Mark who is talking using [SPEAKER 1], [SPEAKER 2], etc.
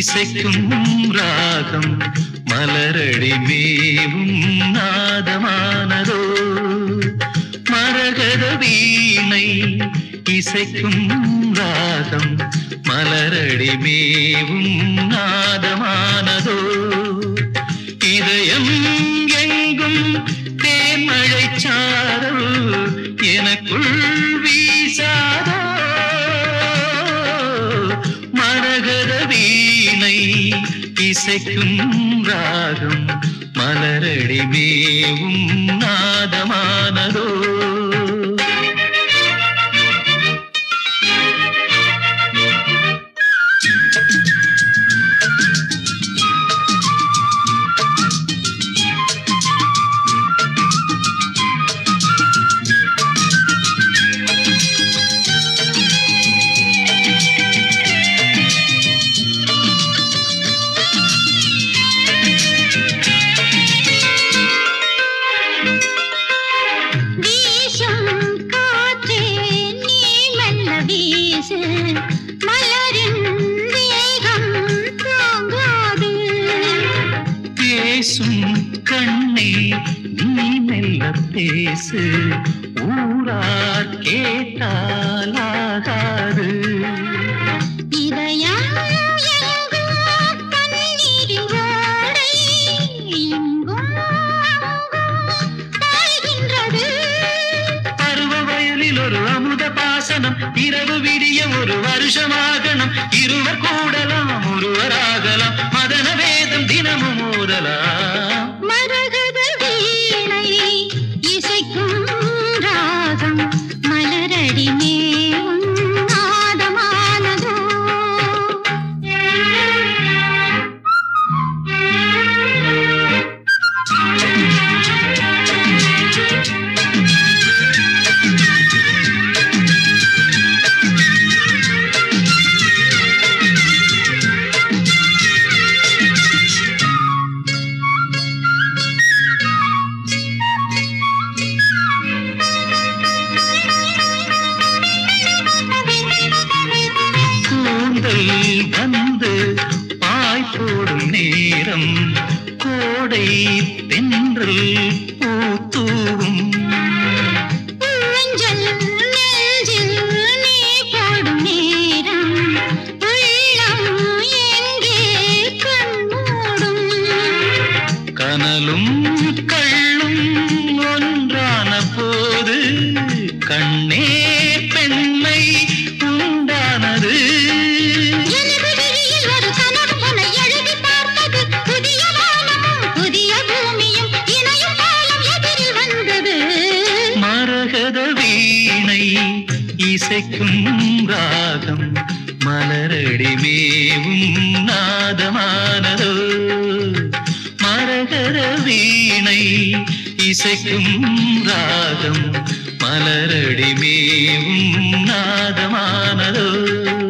[SPEAKER 1] இசைக்கும் ராகம் மலரடி மேவும் நாதமானதோ மரகத வீணை இசைக்கும் ராகம் மலரடி மேவும் நாதமானதோ இதயம் எங்கும் தேன்மழை சாரல் எனக்குள் வீசாதோ மரகத வீணை இசைக்கும் ராகம் மலரடி மேவும் நாதமானதோ
[SPEAKER 2] வீசும் காற்றே நீ மெல்ல வீசு மலரின் வேகம் தாங்காது
[SPEAKER 1] பேசும் கண்ணே நீ மெல்ல பேசு ஊரார் கேட்டாலாகாது
[SPEAKER 2] இதயம் எங்கும் தண்ணீரின் ஓடை இங்கும் அங்கும் பாய்கின்றது
[SPEAKER 1] பருவ வயலில் ஒரு அமுத பாசனம் இரவு விடிய ஒரு வருஷமாகணும் இருவர் கூடலாம் ஒருவராகலாம் மதன வேதம் தினமும் ஓதலாம்
[SPEAKER 2] மரகத வீணை இசைக்கும் ராகம் மலரடி மேவும் நாதமானதோ
[SPEAKER 1] கூந்தல் வந்து பாய் போடும் நேரம் கோடை தென்றல் பூத்தூவும்
[SPEAKER 2] ஊஞ்சல் நெஞ்சில் நீ போடும் நேரம் உள்ளம் எங்கே கண்மூடும்
[SPEAKER 1] கனலும் கள்ளும் ஒன்றான போது கண்ணே பெண்மை உண்டானது
[SPEAKER 2] எனது விழியில் ஒரு கனவு உன்னை எழுதி பார்த்தது புதிய வானமும் புதிய பூமியும் இணையும் காலம் எதிரில் வந்தது
[SPEAKER 1] மரகத வீணை இசைக்கும் ராகம் மலரடி மேவும் நாதமானதோ மரகத வீணை இசைக்கும் ராகம் மலரடி மேவும் நாதமானதோ